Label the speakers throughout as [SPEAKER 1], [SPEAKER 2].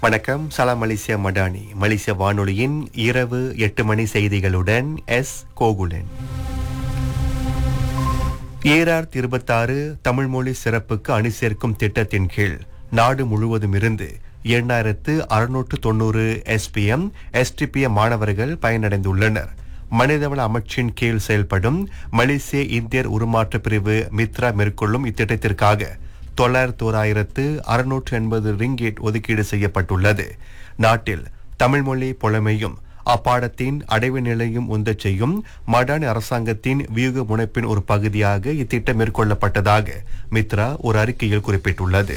[SPEAKER 1] வணக்கம் சலாம் மலேசியா மடானி மலேசிய வானொலியின் இரவு எட்டு மணி செய்திகளுடன் எஸ் கோகுலன் ஏஆர் இருபத்தாறு தமிழ்மொழி சிறப்புக்கு அணி சேர்க்கும் திட்டத்தின் கீழ் நாடு முழுவதும் இருந்து எண்ணாயிரத்து அறுநூற்று தொண்ணூறு எஸ்பிஎம் எஸ்டிபிஎம் மாணவர்கள் பயனடைந்துள்ளனர் மனிதவள அமைச்சின் கீழ் செயல்படும் மலேசிய இந்தியர் உருமாற்ற பிரிவு மித்ரா மேற்கொள்ளும் இத்திட்டத்திற்காக தொள்ளாயிரத்து ஓராயிரத்து அறுநூற்று எண்பது ரிங்கேட் ஒதுக்கீடு செய்யப்பட்டுள்ளது நாட்டில் தமிழ்மொழி புலமையும் அப்பாடத்தின் அடைவு நிலையும் உந்தச் செய்யும் மடானி அரசாங்கத்தின் வியூக முனைப்பின் ஒரு பகுதியாக இத்திட்டம் மேற்கொள்ளப்பட்டதாக மித்ரா ஒரு அறிக்கையில் குறிப்பிட்டுள்ளது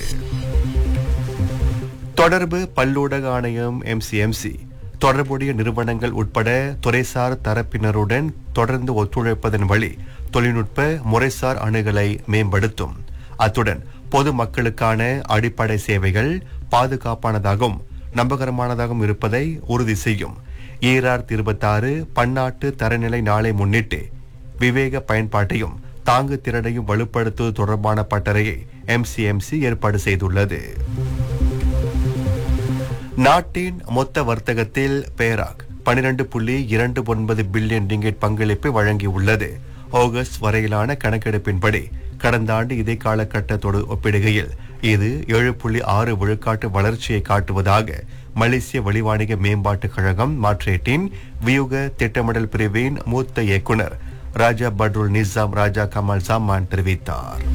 [SPEAKER 1] தொடர்பு பல்லூடக ஆணையம் எம்சிஎம்சி தொடர்புடைய நிறுவனங்கள் உட்பட துறைசார் தரப்பினருடன் தொடர்ந்து ஒத்துழைப்பதன் வழி தொழில்நுட்ப முறைசார் அணுகலை மேம்படுத்தும் அத்துடன் பொது மக்களுக்கான அடிப்படை சேவைகள் பாதுகாப்பானதாகவும் நம்பகரமானதாகவும் இருப்பதை உறுதி செய்யும் ஈரார் இருபத்தாறு பன்னாட்டு தரநிலை நாளை முன்னிட்டு விவேக பயன்பாட்டையும் தாங்கு திறனையும் வலுப்படுத்துவது தொடர்பான பட்டறையை எம்சிஎம்சி ஏற்பாடு செய்துள்ளது நாட்டின் மொத்த வர்த்தகத்தில் பேராக் பனிரெண்டு புள்ளி இரண்டு ஒன்பது பில்லியன் ரிங்கெட் பங்களிப்பை வழங்கியுள்ளது ஆகஸ்ட் வரையிலான கணக்கெடுப்பின்படி கடந்த ஆண்டு இதே காலகட்டத்தோடு ஒப்பிடுகையில் இது ஏழு புள்ளி ஆறு விழுக்காட்டு வளர்ச்சியை காட்டுவதாக மலேசிய வெளிவாணிக மேம்பாட்டு கழகம் மாற்றேட்டின் வியூக திட்டமிடல் பிரிவின் மூத்த இயக்குனர் ராஜா பட்ருல் நிசாம் ராஜா கமால் சாமான் தெரிவித்தார்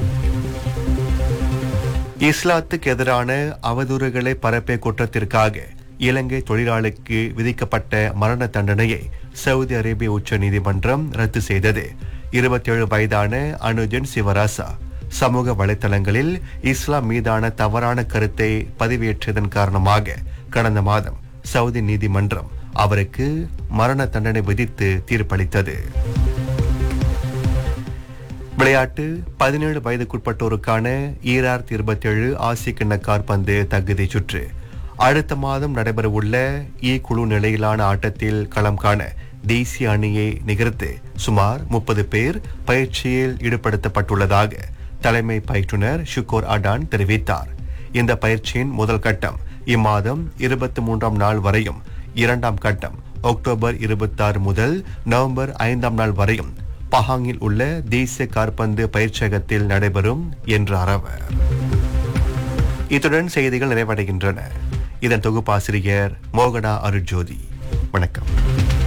[SPEAKER 1] இஸ்லாத்துக்கு எதிரான அவதூறுகளை பரப்பிய குற்றத்திற்காக இலங்கை தொழிலாளிக்கு விதிக்கப்பட்ட மரண தண்டனையை சவுதி அரேபிய உச்ச நீதிமன்றம் ரத்து செய்தது இருபத்தேழு வயதான அனுஜன் சிவராசா சமூக வலைத்தளங்களில் இஸ்லாம் மீதான தவறான கருத்தை பதிவேற்றியதன் காரணமாக கடந்த மாதம் சவுதி நீதிமன்றம் அவருக்கு மரண தண்டனை விதித்து தீர்ப்பளித்தது விளையாட்டு பதினேழு வயதுக்குட்பட்டோருக்கான ஈராயிரத்தி இருபத்தேழு ஆசிய கிண்ண காற்பந்து தகுதி சுற்று அடுத்த மாதம் நடைபெறவுள்ள இ குழு நிலையிலான ஆட்டத்தில் களம் காண தேசிய அணியை நிகழ்த்து சுமார் முப்பது பேர் பயிற்சியில் ஈடுபடுத்தப்பட்டுள்ளதாக தலைமை பயிற்றுனர் ஷுகோர் அடான் தெரிவித்தார் இந்த பயிற்சியின் முதல் கட்டம் இம்மாதம் இருபத்தி மூன்றாம் நாள் வரையும் இரண்டாம் கட்டம் அக்டோபர் இருபத்தாறு முதல் நவம்பர் ஐந்தாம் நாள் வரையும் பஹாங்கில் உள்ள தேசிய காற்பந்து பயிற்சியகத்தில் நடைபெறும் என்றார் அவர் இத்துடன் செய்திகள் நிறைவடைகின்றன இதன் தொகுப்பாசிரியர் மோகனா அருட்ஜோதி வணக்கம்